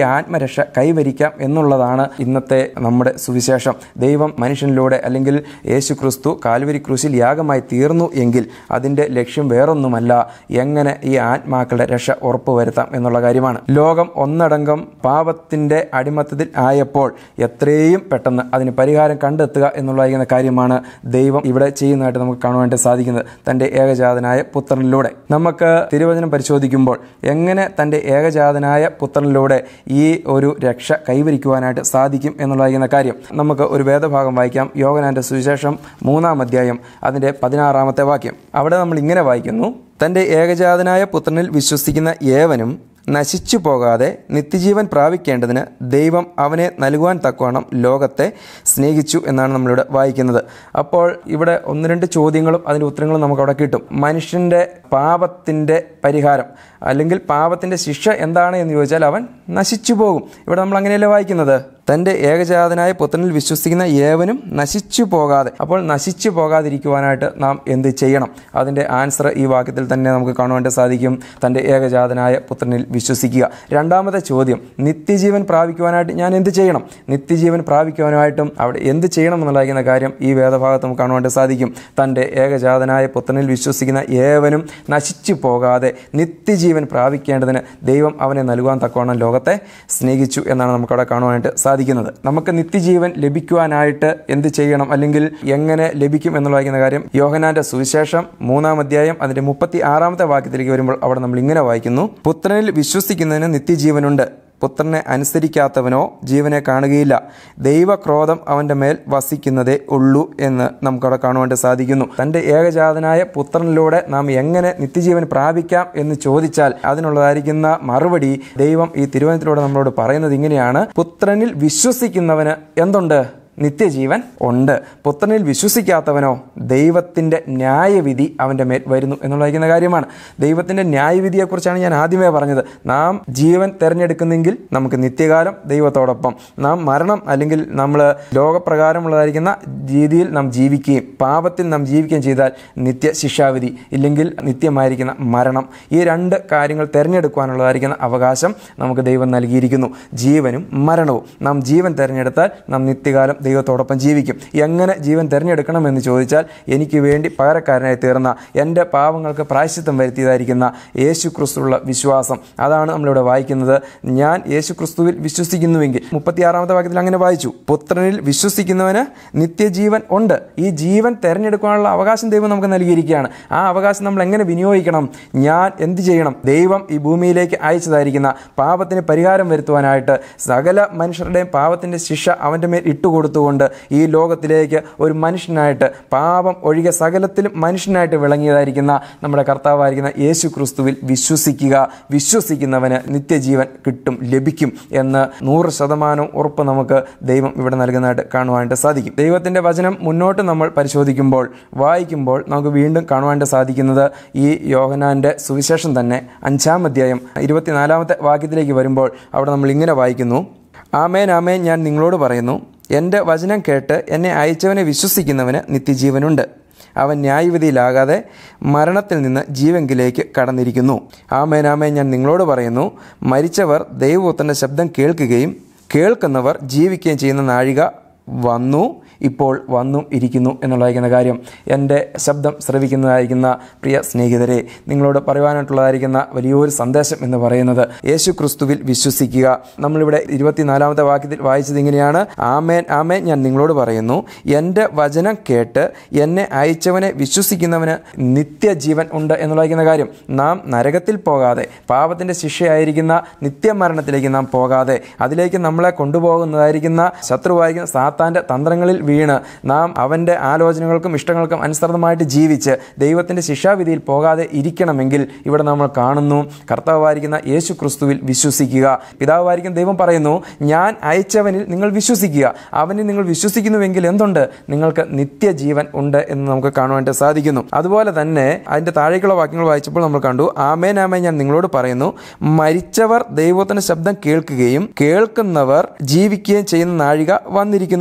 ആത്മരക്ഷ കൈവരിക്കാം എന്നുള്ളതാണ് ഇന്നത്തെ നമ്മുടെ സുവിശേഷം ദൈവം മനുഷ്യനിലൂടെ അല്ലെങ്കിൽ യേശു ക്രിസ്തു കാൽവരി ക്രൂശിൽ യാഗമായി തീർന്നു എങ്കിൽ അതിൻ്റെ ലക്ഷ്യം വേറൊന്നുമല്ല എങ്ങനെ ഈ ആത്മാക്കളുടെ രക്ഷ ഉറപ്പുവരുത്താം എന്നുള്ള കാര്യമാണ് ലോകം ഒന്നടങ്കം പാപത്തിൻ്റെ അടിമത്തത്തിൽ ആയപ്പോൾ എത്രയും പെട്ടെന്ന് അതിന് പരിഹാരം കണ്ടെത്തുക എന്നുള്ളതായിരിക്കുന്ന കാര്യമാണ് ദൈവം ഇവിടെ ചെയ്യുന്നതായിട്ട് നമുക്ക് കാണുവാനായിട്ട് സാധിക്കുന്നത് തൻ്റെ ഏകജാതനായ പുത്രനിലൂടെ നമുക്ക് തിരുവചനം പരിശോധിക്കുമ്പോൾ എങ്ങനെ തൻ്റെ ഏകജാതനായ പുത്രനിലൂടെ ഈ ഒരു രക്ഷ കൈവരിക്കുവാനായിട്ട് സാധിക്കും എന്നുള്ളതായിരിക്കുന്ന കാര്യം നമുക്ക് ഒരു വേദഭാഗം വായിക്കാം യോഗനാന്റെ സുവിശേഷം മൂന്നാം അധ്യായം അതിൻ്റെ പതിനാറാമത്തെ വാക്യം അവിടെ നമ്മൾ ഇങ്ങനെ വായിക്കുന്നു തൻ്റെ ഏകജാതനായ പുത്രനിൽ വിശ്വസിക്കുന്ന ഏവനും നശിച്ചു പോകാതെ നിത്യജീവൻ പ്രാപിക്കേണ്ടതിന് ദൈവം അവനെ നൽകുവാൻ തക്കവണ്ണം ലോകത്തെ സ്നേഹിച്ചു എന്നാണ് നമ്മളിവിടെ വായിക്കുന്നത് അപ്പോൾ ഇവിടെ ഒന്ന് രണ്ട് ചോദ്യങ്ങളും അതിൻ്റെ ഉത്തരങ്ങളും നമുക്ക് അവിടെ കിട്ടും മനുഷ്യൻ്റെ പാപത്തിൻ്റെ പരിഹാരം അല്ലെങ്കിൽ പാപത്തിൻ്റെ ശിക്ഷ എന്താണ് എന്ന് ചോദിച്ചാൽ അവൻ നശിച്ചു പോകും ഇവിടെ നമ്മൾ അങ്ങനെയല്ലേ വായിക്കുന്നത് തൻ്റെ ഏകജാതനായ പുത്രനിൽ വിശ്വസിക്കുന്ന ഏവനും നശിച്ചു പോകാതെ അപ്പോൾ നശിച്ചു പോകാതിരിക്കുവാനായിട്ട് നാം എന്ത് ചെയ്യണം അതിൻ്റെ ആൻസർ ഈ വാക്യത്തിൽ തന്നെ നമുക്ക് കാണുവാൻ സാധിക്കും തൻ്റെ ഏകജാതനായ പുത്രനിൽ വിശ്വസിക്കുക രണ്ടാമത്തെ ചോദ്യം നിത്യജീവൻ പ്രാപിക്കുവാനായിട്ട് ഞാൻ എന്ത് ചെയ്യണം നിത്യജീവൻ പ്രാപിക്കുവാനായിട്ടും അവിടെ എന്ത് ചെയ്യണം എന്നുള്ളതായിരിക്കുന്ന കാര്യം ഈ വേദഭാഗത്ത് നമുക്ക് കാണുവാൻ സാധിക്കും തൻ്റെ ഏകജാതനായ പുത്രനിൽ വിശ്വസിക്കുന്ന ഏവനും നശിച്ചു പോകാതെ നിത്യജീവൻ പ്രാപിക്കേണ്ടതിന് ദൈവം അവനെ നൽകുവാൻ തക്കവണ്ണം ലോകത്തെ സ്നേഹിച്ചു എന്നാണ് നമുക്കവിടെ കാണുവാനായിട്ട് സാധിക്കുന്നത് നമുക്ക് നിത്യജീവൻ ലഭിക്കുവാനായിട്ട് എന്ത് ചെയ്യണം അല്ലെങ്കിൽ എങ്ങനെ ലഭിക്കും എന്നുള്ളതായിരിക്കുന്ന കാര്യം യോഹനാന്റെ സുവിശേഷം മൂന്നാം അധ്യായം അതിന്റെ മുപ്പത്തി ആറാമത്തെ വാക്യത്തിലേക്ക് വരുമ്പോൾ അവിടെ നമ്മൾ ഇങ്ങനെ വായിക്കുന്നു പുത്രനിൽ വിശ്വസിക്കുന്നതിന് നിത്യജീവനുണ്ട് പുത്രനെ അനുസരിക്കാത്തവനോ ജീവനെ കാണുകയില്ല ദൈവക്രോധം അവൻ്റെ മേൽ വസിക്കുന്നതേ ഉള്ളൂ എന്ന് നമുക്കവിടെ കാണുവാൻ സാധിക്കുന്നു തൻ്റെ ഏകജാതനായ പുത്രനിലൂടെ നാം എങ്ങനെ നിത്യജീവൻ പ്രാപിക്കാം എന്ന് ചോദിച്ചാൽ അതിനുള്ളതായിരിക്കുന്ന മറുപടി ദൈവം ഈ തിരുവനന്തപുരത്തിലൂടെ നമ്മളോട് പറയുന്നത് ഇങ്ങനെയാണ് പുത്രനിൽ വിശ്വസിക്കുന്നവന് എന്തുണ്ട് നിത്യജീവൻ ഉണ്ട് പുത്രനിൽ വിശ്വസിക്കാത്തവനോ ദൈവത്തിൻ്റെ ന്യായവിധി അവൻ്റെ മേൽ വരുന്നു എന്നുള്ളതായിരിക്കുന്ന കാര്യമാണ് ദൈവത്തിൻ്റെ ന്യായവിധിയെക്കുറിച്ചാണ് ഞാൻ ആദ്യമേ പറഞ്ഞത് നാം ജീവൻ തിരഞ്ഞെടുക്കുന്നെങ്കിൽ നമുക്ക് നിത്യകാലം ദൈവത്തോടൊപ്പം നാം മരണം അല്ലെങ്കിൽ നമ്മൾ ലോകപ്രകാരമുള്ളതായിരിക്കുന്ന രീതിയിൽ നാം ജീവിക്കുകയും പാപത്തിൽ നാം ജീവിക്കുകയും ചെയ്താൽ നിത്യ ശിക്ഷാവിധി ഇല്ലെങ്കിൽ നിത്യമായിരിക്കുന്ന മരണം ഈ രണ്ട് കാര്യങ്ങൾ തിരഞ്ഞെടുക്കുവാനുള്ളതായിരിക്കുന്ന അവകാശം നമുക്ക് ദൈവം നൽകിയിരിക്കുന്നു ജീവനും മരണവും നാം ജീവൻ തിരഞ്ഞെടുത്താൽ നാം നിത്യകാലം ദൈവത്തോടൊപ്പം ജീവിക്കും എങ്ങനെ ജീവൻ തിരഞ്ഞെടുക്കണമെന്ന് ചോദിച്ചാൽ എനിക്ക് വേണ്ടി പകരക്കാരനായി തീർന്ന എൻ്റെ പാവങ്ങൾക്ക് പ്രായശ്ചിത്തം വരുത്തിയതായിരിക്കുന്ന യേശു ക്രിസ്തുള്ള വിശ്വാസം അതാണ് നമ്മളിവിടെ വായിക്കുന്നത് ഞാൻ യേശു ക്രിസ്തുവിൽ വിശ്വസിക്കുന്നുവെങ്കിൽ മുപ്പത്തിയാറാമത്തെ വാക്യത്തിൽ അങ്ങനെ വായിച്ചു പുത്രനിൽ വിശ്വസിക്കുന്നവന് നിത്യജീവൻ ഉണ്ട് ഈ ജീവൻ തിരഞ്ഞെടുക്കാനുള്ള അവകാശം ദൈവം നമുക്ക് നൽകിയിരിക്കുകയാണ് ആ അവകാശം നമ്മൾ എങ്ങനെ വിനിയോഗിക്കണം ഞാൻ എന്ത് ചെയ്യണം ദൈവം ഈ ഭൂമിയിലേക്ക് അയച്ചതായിരിക്കുന്ന പാപത്തിന് പരിഹാരം വരുത്തുവാനായിട്ട് സകല മനുഷ്യരുടെയും പാപത്തിൻ്റെ ശിക്ഷ അവൻ്റെ മേൽ ഇട്ടുകൊടുത്തുകൊണ്ട് ഈ ലോകത്തിലേക്ക് ഒരു മനുഷ്യനായിട്ട് പാപം ഒഴികെ സകലത്തിലും മനുഷ്യനായിട്ട് വിളങ്ങിയതായിരിക്കുന്ന നമ്മുടെ കർത്താവായിരിക്കുന്ന യേശു ക്രിസ്തുവിൽ വിശ്വസിക്കുക വിശ്വസിക്കുന്നവന് നിത്യജീവൻ കിട്ടും ലഭിക്കും എന്ന് നൂറ് ശതമാനം ഉറപ്പ് നമുക്ക് ദൈവം ഇവിടെ നൽകുന്നതായിട്ട് കാണുവാനായിട്ട് സാധിക്കും ദൈവത്തിൻ്റെ വചനം മുന്നോട്ട് നമ്മൾ പരിശോധിക്കുമ്പോൾ വായിക്കുമ്പോൾ നമുക്ക് വീണ്ടും കാണുവാനായിട്ട് സാധിക്കുന്നത് ഈ യോഹനാൻ്റെ സുവിശേഷം തന്നെ അഞ്ചാം അധ്യായം ഇരുപത്തിനാലാമത്തെ വാക്യത്തിലേക്ക് വരുമ്പോൾ അവിടെ നമ്മൾ ഇങ്ങനെ വായിക്കുന്നു ആമേൻ ആമേൻ ഞാൻ നിങ്ങളോട് പറയുന്നു എൻ്റെ വചനം കേട്ട് എന്നെ അയച്ചവനെ വിശ്വസിക്കുന്നവന് നിത്യജീവനുണ്ട് അവൻ ന്യായവിധിയിലാകാതെ മരണത്തിൽ നിന്ന് ജീവങ്കിലേക്ക് കടന്നിരിക്കുന്നു ആമേൻ ആമേൻ ഞാൻ നിങ്ങളോട് പറയുന്നു മരിച്ചവർ ദൈവപുത്രൻ്റെ ശബ്ദം കേൾക്കുകയും കേൾക്കുന്നവർ ജീവിക്കുകയും ചെയ്യുന്ന നാഴിക വന്നു ഇപ്പോൾ വന്നും ഇരിക്കുന്നു എന്നുള്ളതായിരിക്കുന്ന കാര്യം എൻ്റെ ശബ്ദം ശ്രവിക്കുന്നതായിരിക്കുന്ന പ്രിയ സ്നേഹിതരെ നിങ്ങളോട് പറയുവാനായിട്ടുള്ളതായിരിക്കുന്ന വലിയൊരു സന്ദേശം എന്ന് പറയുന്നത് യേശു ക്രിസ്തുവിൽ വിശ്വസിക്കുക നമ്മളിവിടെ ഇരുപത്തിനാലാമത്തെ വാക്യത്തിൽ വായിച്ചത് ഇങ്ങനെയാണ് ആമേൻ ആമേൻ ഞാൻ നിങ്ങളോട് പറയുന്നു എൻ്റെ വചനം കേട്ട് എന്നെ അയച്ചവനെ വിശ്വസിക്കുന്നവന് നിത്യജീവൻ ഉണ്ട് എന്നുള്ളതായിരിക്കുന്ന കാര്യം നാം നരകത്തിൽ പോകാതെ പാപത്തിൻ്റെ ശിക്ഷയായിരിക്കുന്ന നിത്യമരണത്തിലേക്ക് നാം പോകാതെ അതിലേക്ക് നമ്മളെ കൊണ്ടുപോകുന്നതായിരിക്കുന്ന ശത്രുവായിരിക്കുന്ന സാത്താൻ്റെ തന്ത്രങ്ങളിൽ വീണ് നാം അവൻ്റെ ആലോചനകൾക്കും ഇഷ്ടങ്ങൾക്കും അനുസൃതമായിട്ട് ജീവിച്ച് ദൈവത്തിൻ്റെ ശിക്ഷാവിധിയിൽ പോകാതെ ഇരിക്കണമെങ്കിൽ ഇവിടെ നമ്മൾ കാണുന്നു കർത്താവായിരിക്കുന്ന യേശു ക്രിസ്തുവിൽ വിശ്വസിക്കുക പിതാവായിരിക്കുന്ന ദൈവം പറയുന്നു ഞാൻ അയച്ചവനിൽ നിങ്ങൾ വിശ്വസിക്കുക അവനിൽ നിങ്ങൾ വിശ്വസിക്കുന്നുവെങ്കിൽ എന്തുണ്ട് നിങ്ങൾക്ക് നിത്യജീവൻ ഉണ്ട് എന്ന് നമുക്ക് കാണുവാനായിട്ട് സാധിക്കുന്നു അതുപോലെ തന്നെ അതിൻ്റെ താഴേക്കുള്ള വാക്യങ്ങൾ വായിച്ചപ്പോൾ നമ്മൾ കണ്ടു ആമേൻ ആമേൻ ഞാൻ നിങ്ങളോട് പറയുന്നു മരിച്ചവർ ദൈവത്തിന്റെ ശബ്ദം കേൾക്കുകയും കേൾക്കുന്നവർ ജീവിക്കുകയും ചെയ്യുന്ന നാഴിക വന്നിരിക്കുന്നു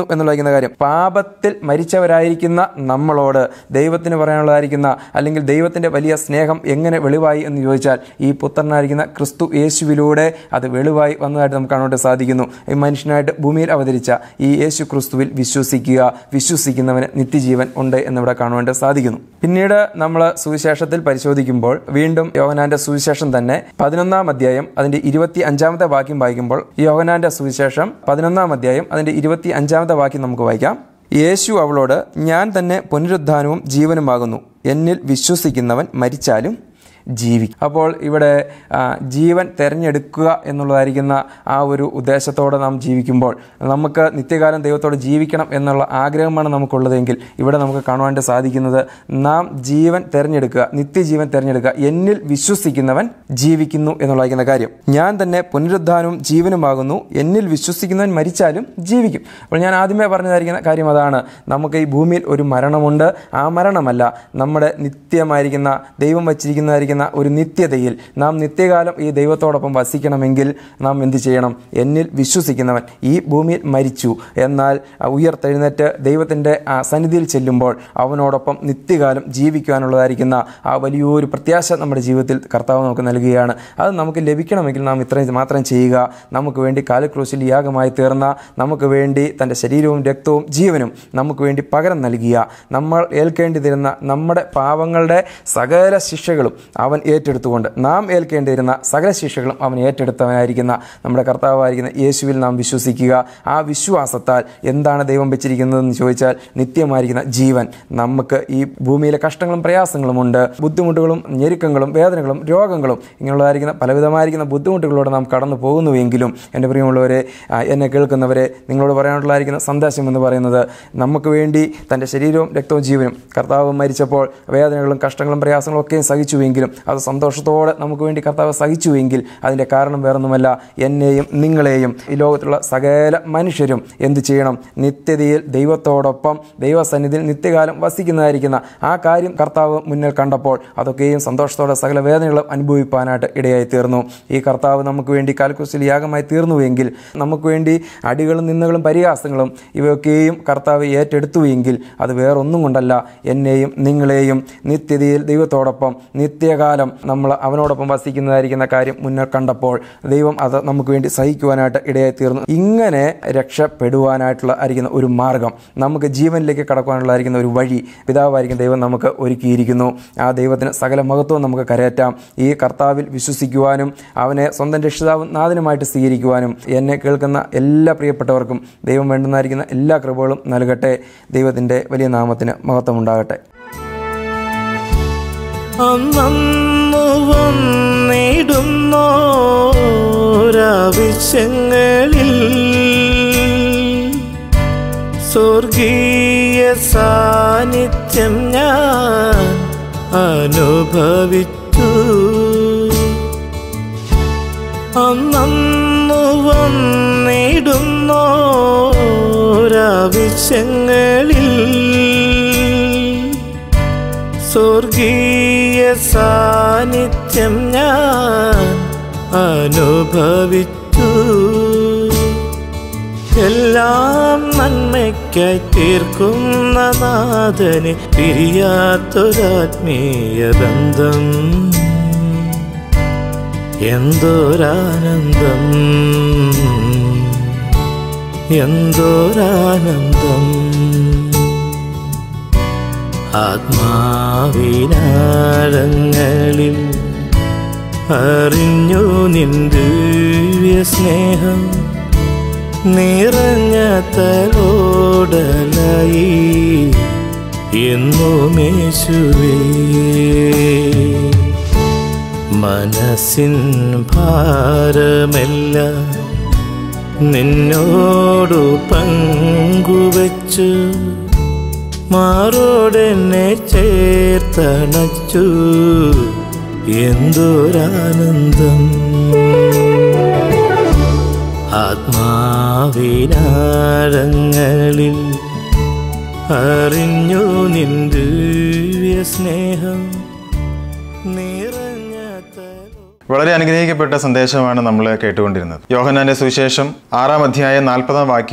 ജീവിക്കുന്നു എന്നുള്ളതായിരിക്കുന്ന കാര്യം പാപത്തിൽ മരിച്ചവരായിരിക്കുന്ന നമ്മളോട് ദൈവത്തിന് പറയാനുള്ളതായിരിക്കുന്ന അല്ലെങ്കിൽ ദൈവത്തിൻ്റെ വലിയ സ്നേഹം എങ്ങനെ വെളിവായി എന്ന് ചോദിച്ചാൽ ഈ പുത്രനായിരിക്കുന്ന ക്രിസ്തു യേശുവിലൂടെ അത് വെളിവായി വന്നതായിട്ട് നമുക്ക് കാണാൻ സാധിക്കുന്നു ഈ മനുഷ്യനായിട്ട് ഭൂമിയിൽ അവതരിച്ച ഈ യേശു ക്രിസ്തുവിൽ വിശ്വസിക്കുക വിശ്വസിക്കുന്നവന് നിത്യജീവൻ ഉണ്ട് എന്നിവിടെ കാണുവാൻ സാധിക്കുന്നു പിന്നീട് നമ്മൾ സുവിശേഷത്തിൽ പരിശോധിക്കുമ്പോൾ വീണ്ടും യോഹനാന്റെ സുവിശേഷം തന്നെ പതിനൊന്നാം അധ്യായം അതിന്റെ ഇരുപത്തി അഞ്ചാമത്തെ വാക്യം വായിക്കുമ്പോൾ യോഹനാന്റെ സുവിശേഷം പതിനൊന്നാം അധ്യായം അതിന്റെ ഇരുപത്തി അഞ്ചാമത്തെ വാക്യം നമുക്ക് വായിക്കാം യേശു അവളോട് ഞാൻ തന്നെ പുനരുദ്ധാനവും ജീവനുമാകുന്നു എന്നിൽ വിശ്വസിക്കുന്നവൻ മരിച്ചാലും ജീവിക്കും അപ്പോൾ ഇവിടെ ആ, ജീവൻ തിരഞ്ഞെടുക്കുക എന്നുള്ളതായിരിക്കുന്ന ആ ഒരു ഉദ്ദേശത്തോടെ നാം ജീവിക്കുമ്പോൾ നമുക്ക് നിത്യകാലം ദൈവത്തോട് ജീവിക്കണം എന്നുള്ള ആഗ്രഹമാണ് നമുക്കുള്ളതെങ്കിൽ ഇവിടെ നമുക്ക് കാണുവാൻ സാധിക്കുന്നത് നാം ജീവൻ തിരഞ്ഞെടുക്കുക നിത്യജീവൻ തിരഞ്ഞെടുക്കുക എന്നിൽ വിശ്വസിക്കുന്നവൻ ജീവിക്കുന്നു എന്നുള്ളതായിരിക്കുന്ന കാര്യം ഞാൻ തന്നെ പുനരുദ്ധാനവും ജീവനുമാകുന്നു എന്നിൽ വിശ്വസിക്കുന്നവൻ മരിച്ചാലും ജീവിക്കും അപ്പോൾ ഞാൻ ആദ്യമേ പറഞ്ഞതായിരിക്കുന്ന കാര്യം അതാണ് നമുക്ക് ഈ ഭൂമിയിൽ ഒരു മരണമുണ്ട് ആ മരണമല്ല നമ്മുടെ നിത്യമായിരിക്കുന്ന ദൈവം വച്ചിരിക്കുന്നതായിരിക്കുന്ന ഒരു നിത്യതയിൽ നാം നിത്യകാലം ഈ ദൈവത്തോടൊപ്പം വസിക്കണമെങ്കിൽ നാം എന്ത് ചെയ്യണം എന്നിൽ വിശ്വസിക്കുന്നവൻ ഈ ഭൂമിയിൽ മരിച്ചു എന്നാൽ ഉയർത്തെഴുന്നേറ്റ് ദൈവത്തിൻ്റെ ആ സന്നിധിയിൽ ചെല്ലുമ്പോൾ അവനോടൊപ്പം നിത്യകാലം ജീവിക്കുവാനുള്ളതായിരിക്കുന്ന ആ വലിയൊരു പ്രത്യാശ നമ്മുടെ ജീവിതത്തിൽ കർത്താവ് നമുക്ക് നൽകുകയാണ് അത് നമുക്ക് ലഭിക്കണമെങ്കിൽ നാം ഇത്രയും മാത്രം ചെയ്യുക നമുക്ക് വേണ്ടി കാലക്രൂശിൽ യാഗമായി തീർന്ന നമുക്ക് വേണ്ടി തൻ്റെ ശരീരവും രക്തവും ജീവനും നമുക്ക് വേണ്ടി പകരം നൽകിയ നമ്മൾ ഏൽക്കേണ്ടിയിരുന്ന നമ്മുടെ പാവങ്ങളുടെ സകല ശിക്ഷകളും അവൻ ഏറ്റെടുത്തുകൊണ്ട് നാം ഏൽക്കേണ്ടിയിരുന്ന സകല ശിക്ഷകളും അവൻ ഏറ്റെടുത്തവനായിരിക്കുന്ന നമ്മുടെ കർത്താവായിരിക്കുന്ന യേശുവിൽ നാം വിശ്വസിക്കുക ആ വിശ്വാസത്താൽ എന്താണ് ദൈവം വെച്ചിരിക്കുന്നതെന്ന് ചോദിച്ചാൽ നിത്യമായിരിക്കുന്ന ജീവൻ നമുക്ക് ഈ ഭൂമിയിലെ കഷ്ടങ്ങളും പ്രയാസങ്ങളും ഉണ്ട് ബുദ്ധിമുട്ടുകളും ഞെരുക്കങ്ങളും വേദനകളും രോഗങ്ങളും ഇങ്ങനെയുള്ളതായിരിക്കുന്ന പലവിധമായിരിക്കുന്ന ബുദ്ധിമുട്ടുകളോടെ നാം കടന്നു പോകുന്നുവെങ്കിലും എൻ്റെ പ്രിയമുള്ളവരെ ആ, എന്നെ കേൾക്കുന്നവരെ നിങ്ങളോട് പറയാനുള്ളതായിരിക്കുന്ന സന്ദേശം എന്ന് പറയുന്നത് നമുക്ക് വേണ്ടി തൻ്റെ ശരീരവും രക്തവും ജീവനും കർത്താവ് മരിച്ചപ്പോൾ വേദനകളും കഷ്ടങ്ങളും പ്രയാസങ്ങളും ഒക്കെ സഹിച്ചുവെങ്കിലും അത് സന്തോഷത്തോടെ നമുക്ക് വേണ്ടി കർത്താവ് സഹിച്ചുവെങ്കിൽ അതിൻ്റെ കാരണം വേറൊന്നുമല്ല എന്നെയും നിങ്ങളെയും ഈ ലോകത്തുള്ള സകല മനുഷ്യരും എന്ത് ചെയ്യണം നിത്യതയിൽ ദൈവത്തോടൊപ്പം ദൈവസന്നിധിയിൽ നിത്യകാലം വസിക്കുന്നതായിരിക്കുന്ന ആ കാര്യം കർത്താവ് മുന്നിൽ കണ്ടപ്പോൾ അതൊക്കെയും സന്തോഷത്തോടെ സകല വേദനകളും അനുഭവിപ്പാനായിട്ട് ഇടയായി തീർന്നു ഈ കർത്താവ് നമുക്ക് വേണ്ടി കാൽക്കുസിൽ യാഗമായി തീർന്നുവെങ്കിൽ നമുക്ക് വേണ്ടി അടികളും നിന്നുകളും പരിഹാസങ്ങളും ഇവയൊക്കെയും കർത്താവ് ഏറ്റെടുത്തുവെങ്കിൽ അത് വേറൊന്നും കൊണ്ടല്ല എന്നെയും നിങ്ങളെയും നിത്യതയിൽ ദൈവത്തോടൊപ്പം നിത്യകാലം നമ്മൾ അവനോടൊപ്പം വസിക്കുന്നതായിരിക്കുന്ന കാര്യം മുന്നിൽ കണ്ടപ്പോൾ ദൈവം അത് നമുക്ക് വേണ്ടി സഹിക്കുവാനായിട്ട് ഇടയായി തീർന്നു ഇങ്ങനെ രക്ഷപ്പെടുവാനായിട്ടുള്ള ആയിരിക്കുന്ന ഒരു മാർഗം നമുക്ക് ജീവനിലേക്ക് കടക്കുവാനുള്ളതായിരിക്കുന്ന ഒരു വഴി പിതാവായിരിക്കും ദൈവം നമുക്ക് ഒരുക്കിയിരിക്കുന്നു ആ ദൈവത്തിന് സകല മഹത്വം നമുക്ക് കരയറ്റാം ഈ കർത്താവിൽ വിശ്വസിക്കുവാനും അവനെ സ്വന്തം രക്ഷിതാവും നാഥനുമായിട്ട് സ്വീകരിക്കുവാനും എന്നെ കേൾക്കുന്ന എല്ലാ പ്രിയപ്പെട്ടവർക്കും ദൈവം വേണ്ടുന്നതായിരിക്കുന്ന എല്ലാ കൃപകളും നൽകട്ടെ ദൈവത്തിൻ്റെ വലിയ നാമത്തിന് മഹത്വം ഉണ്ടാകട്ടെ അന്നു വന്നിടുന്നോരാവശ്യങ്ങളിൽ സ്വർഗീയ സാന്നിധ്യം ഞാൻ അനുഭവിച്ചു അന്നു വന്നിടുന്നോരാവശ്യങ്ങളിൽ സ്വർഗീയ സാന്നിധ്യം ഞാൻ അനുഭവിച്ചു എല്ലാം നന്മയ്ക്കായി തീർക്കുന്ന നാഥനെ പിരിയാത്തൊരാത്മീയ ബന്ധം എന്തോരാനന്ദം എന്തോരാനന്ദം ആത്മാവിനാഴങ്ങളിൽ അറിഞ്ഞു നിന്ദിവ്യ സ്നേഹം നിറഞ്ഞ തലോടലായി എന്നുമേശുവേ മനസ്സിൻ ഭാരമെല്ലാം നിന്നോടു പങ്കുവച്ചു മാറോടെന്നെ ചേർത്തണച്ചു എന്തൊരാനന്ദം ആത്മാവിനാഴങ്ങളിൽ അറിഞ്ഞു നിന്ദിവ്യ സ്നേഹം നിറഞ്ഞ തലോ വളരെ അനുഗ്രഹിക്കപ്പെട്ട സന്ദേശമാണ് നമ്മൾ കേട്ടുകൊണ്ടിരുന്നത് യോഹന്നാന്റെ സുവിശേഷം ആറാം അധ്യായം നാൽപ്പതാം വാക്യം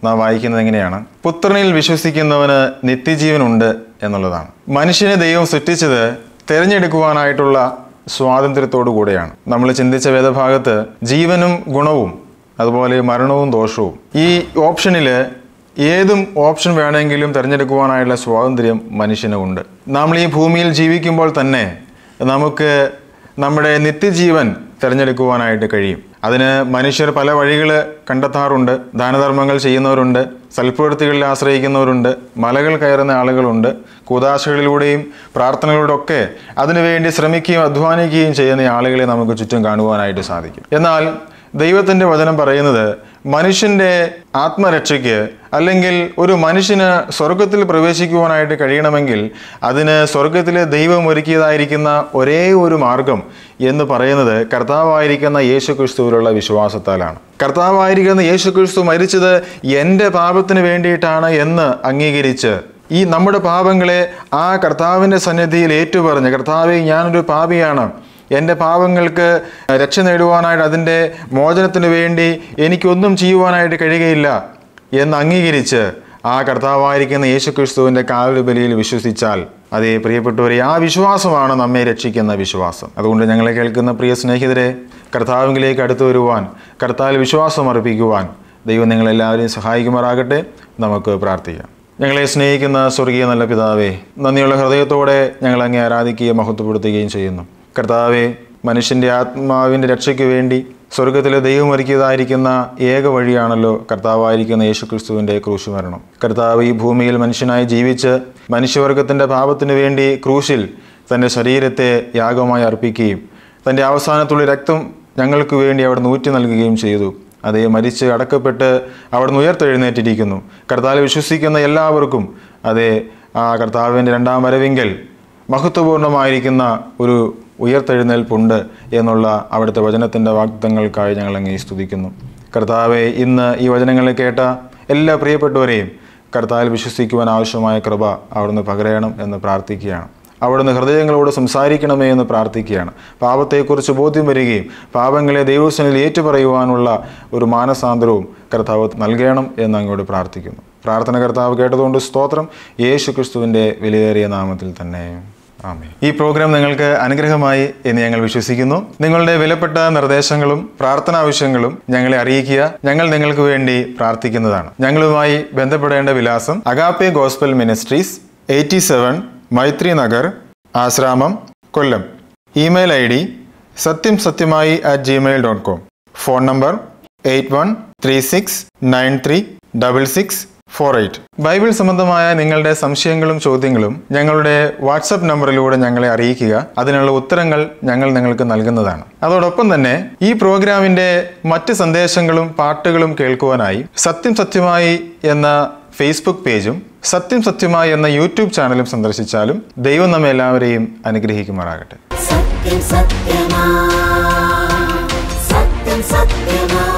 നാം വായിക്കുന്നത് എങ്ങനെയാണ് പുത്രനിൽ വിശ്വസിക്കുന്നവന് നിത്യജീവനുണ്ട് എന്നുള്ളതാണ് മനുഷ്യനെ ദൈവം സൃഷ്ടിച്ചത് തിരഞ്ഞെടുക്കുവാനായിട്ടുള്ള സ്വാതന്ത്ര്യത്തോടു കൂടെയാണ് നമ്മൾ ചിന്തിച്ച വേദഭാഗത്ത് ജീവനും ഗുണവും അതുപോലെ മരണവും ദോഷവും ഈ ഓപ്ഷനിൽ ഏതും ഓപ്ഷൻ വേണമെങ്കിലും തിരഞ്ഞെടുക്കുവാനായുള്ള സ്വാതന്ത്ര്യം മനുഷ്യനുണ്ട് നമ്മൾ ഈ ഭൂമിയിൽ ജീവിക്കുമ്പോൾ തന്നെ നമുക്ക് നമ്മുടെ നിത്യജീവൻ തിരഞ്ഞെടുക്കുവാനായിട്ട് കഴിയും അതിന് മനുഷ്യർ പല വഴികൾ കണ്ടെത്താറുണ്ട് ദാനധർമ്മങ്ങൾ ചെയ്യുന്നവരുണ്ട് സൽപ്രവൃത്തികളിൽ ആശ്രയിക്കുന്നവരുണ്ട് മലകൾ കയറുന്ന ആളുകളുണ്ട് കൂതാശകളിലൂടെയും പ്രാർത്ഥനകളിലൂടെ ഒക്കെ അതിനുവേണ്ടി ശ്രമിക്കുകയും അധ്വാനിക്കുകയും ചെയ്യുന്ന ആളുകളെ നമുക്ക് ചുറ്റും കാണുവാനായിട്ട് സാധിക്കും എന്നാൽ ദൈവത്തിൻ്റെ വചനം പറയുന്നത് മനുഷ്യൻ്റെ ആത്മരക്ഷയ്ക്ക് അല്ലെങ്കിൽ ഒരു മനുഷ്യന് സ്വർഗത്തിൽ പ്രവേശിക്കുവാനായിട്ട് കഴിയണമെങ്കിൽ അതിന് സ്വർഗത്തിലെ ദൈവം ഒരുക്കിയതായിരിക്കുന്ന ഒരേ ഒരു മാർഗം എന്ന് പറയുന്നത് കർത്താവായിരിക്കുന്ന യേശു ക്രിസ്തുവിലുള്ള വിശ്വാസത്താലാണ് കർത്താവായിരിക്കുന്ന യേശു ക്രിസ്തു മരിച്ചത് എൻ്റെ പാപത്തിന് വേണ്ടിയിട്ടാണ് എന്ന് അംഗീകരിച്ച് ഈ നമ്മുടെ പാപങ്ങളെ ആ കർത്താവിൻ്റെ സന്നിധിയിൽ ഏറ്റുപറഞ്ഞ് കർത്താവെ ഞാനൊരു പാപിയാണ് എൻ്റെ പാപങ്ങൾക്ക് രക്ഷ നേടുവാനായിട്ട് അതിൻ്റെ മോചനത്തിന് വേണ്ടി എനിക്കൊന്നും ചെയ്യുവാനായിട്ട് കഴിയുകയില്ല എന്ന് അംഗീകരിച്ച് ആ കർത്താവായിരിക്കുന്ന യേശുക്രിസ്തുവിൻ്റെ കാവലുബലിയിൽ വിശ്വസിച്ചാൽ അതേ പ്രിയപ്പെട്ടവരെ ആ വിശ്വാസമാണ് നമ്മെ രക്ഷിക്കുന്ന വിശ്വാസം അതുകൊണ്ട് ഞങ്ങളെ കേൾക്കുന്ന പ്രിയ സ്നേഹിതരെ കർത്താവിലേക്ക് അടുത്തു വരുവാൻ കർത്താവിൽ വിശ്വാസം അർപ്പിക്കുവാൻ ദൈവം നിങ്ങളെല്ലാവരെയും സഹായിക്കുമാറാകട്ടെ നമുക്ക് പ്രാർത്ഥിക്കാം ഞങ്ങളെ സ്നേഹിക്കുന്ന സ്വർഗീയ നല്ല പിതാവേ നന്ദിയുള്ള ഹൃദയത്തോടെ ഞങ്ങൾ അങ്ങേ ആരാധിക്കുകയും മഹത്വപ്പെടുത്തുകയും ചെയ്യുന്നു കർത്താവെ മനുഷ്യൻ്റെ ആത്മാവിൻ്റെ രക്ഷയ്ക്ക് വേണ്ടി സ്വർഗത്തിലെ ദൈവം ഒരുക്കിയതായിരിക്കുന്ന ഏക വഴിയാണല്ലോ കർത്താവായിരിക്കുന്ന യേശുക്രിസ്തുവിൻ്റെ ക്രൂശ് മരണം കർത്താവ് ഈ ഭൂമിയിൽ മനുഷ്യനായി ജീവിച്ച് മനുഷ്യവർഗത്തിൻ്റെ പാപത്തിന് വേണ്ടി ക്രൂശിൽ തൻ്റെ ശരീരത്തെ യാഗമായി അർപ്പിക്കുകയും തൻ്റെ അവസാനത്തുള്ള രക്തം ഞങ്ങൾക്ക് വേണ്ടി അവിടെ നൂറ്റി നൽകുകയും ചെയ്തു അതേ മരിച്ച് അടക്കപ്പെട്ട് അവിടുന്ന് ഉയർത്തെഴുന്നേറ്റിരിക്കുന്നു കർത്താവ് വിശ്വസിക്കുന്ന എല്ലാവർക്കും അതേ ആ കർത്താവിൻ്റെ രണ്ടാം വരവിങ്കൽ മഹത്വപൂർണ്ണമായിരിക്കുന്ന ഒരു ഉയർത്തെഴുന്നേൽപ്പുണ്ട് എന്നുള്ള അവിടുത്തെ വചനത്തിൻ്റെ വാഗ്ദങ്ങൾക്കായി ഞങ്ങൾ അങ്ങേ സ്തുതിക്കുന്നു കർത്താവെ ഇന്ന് ഈ വചനങ്ങൾ കേട്ട എല്ലാ പ്രിയപ്പെട്ടവരെയും കർത്താവിൽ വിശ്വസിക്കുവാൻ ആവശ്യമായ കൃപ അവിടുന്ന് പകരയണം എന്ന് പ്രാർത്ഥിക്കുകയാണ് അവിടുന്ന് ഹൃദയങ്ങളോട് സംസാരിക്കണമേ എന്ന് പ്രാർത്ഥിക്കുകയാണ് പാപത്തെക്കുറിച്ച് ബോധ്യം വരികയും പാപങ്ങളെ ദൈവസ്ഥനിൽ ഏറ്റുപറയുവാനുള്ള ഒരു മാനസാന്തരവും കർത്താവ് നൽകണം എന്ന് അങ്ങോട്ട് പ്രാർത്ഥിക്കുന്നു പ്രാർത്ഥന കർത്താവ് കേട്ടതുകൊണ്ട് സ്തോത്രം യേശു ക്രിസ്തുവിൻ്റെ വിലയേറിയ നാമത്തിൽ തന്നെ ആമേ ഈ പ്രോഗ്രാം നിങ്ങൾക്ക് അനുഗ്രഹമായി എന്ന് ഞങ്ങൾ വിശ്വസിക്കുന്നു നിങ്ങളുടെ വിലപ്പെട്ട നിർദ്ദേശങ്ങളും പ്രാർത്ഥനാ ആവശ്യങ്ങളും ഞങ്ങളെ അറിയിക്കുക ഞങ്ങൾ നിങ്ങൾക്ക് വേണ്ടി പ്രാർത്ഥിക്കുന്നതാണ് ഞങ്ങളുമായി ബന്ധപ്പെടേണ്ട വിലാസം Agape Gospel Ministries eighty seven Maithri Nagar Asramam Kollam email I D സത്യം സത്യമായി at Gmail dot com phone number eight one three six nine three double six four eight Bible സംബന്ധമായ നിങ്ങളുടെ സംശയങ്ങളും ചോദ്യങ്ങളും ഞങ്ങളുടെ വാട്സപ്പ് നമ്പറിലൂടെ ഞങ്ങളെ അറിയിക്കുക അതിനുള്ള ഉത്തരങ്ങൾ ഞങ്ങൾ നിങ്ങൾക്ക് നൽകുന്നതാണ് അതോടൊപ്പം തന്നെ ഈ പ്രോഗ്രാമിന്റെ മറ്റ് സന്ദേശങ്ങളും പാട്ടുകളും കേൾക്കുവാനായി സത്യം സത്യമായി എന്ന ഫേസ്ബുക്ക് പേജും സത്യം സത്യമായി എന്ന യൂട്യൂബ് ചാനലും സന്ദർശിച്ചാലും ദൈവം നമ്മെ എല്ലാവരെയും അനുഗ്രഹിക്കുമാറാകട്ടെ സത്യം സത്യമാ സത്യം സത്യമാ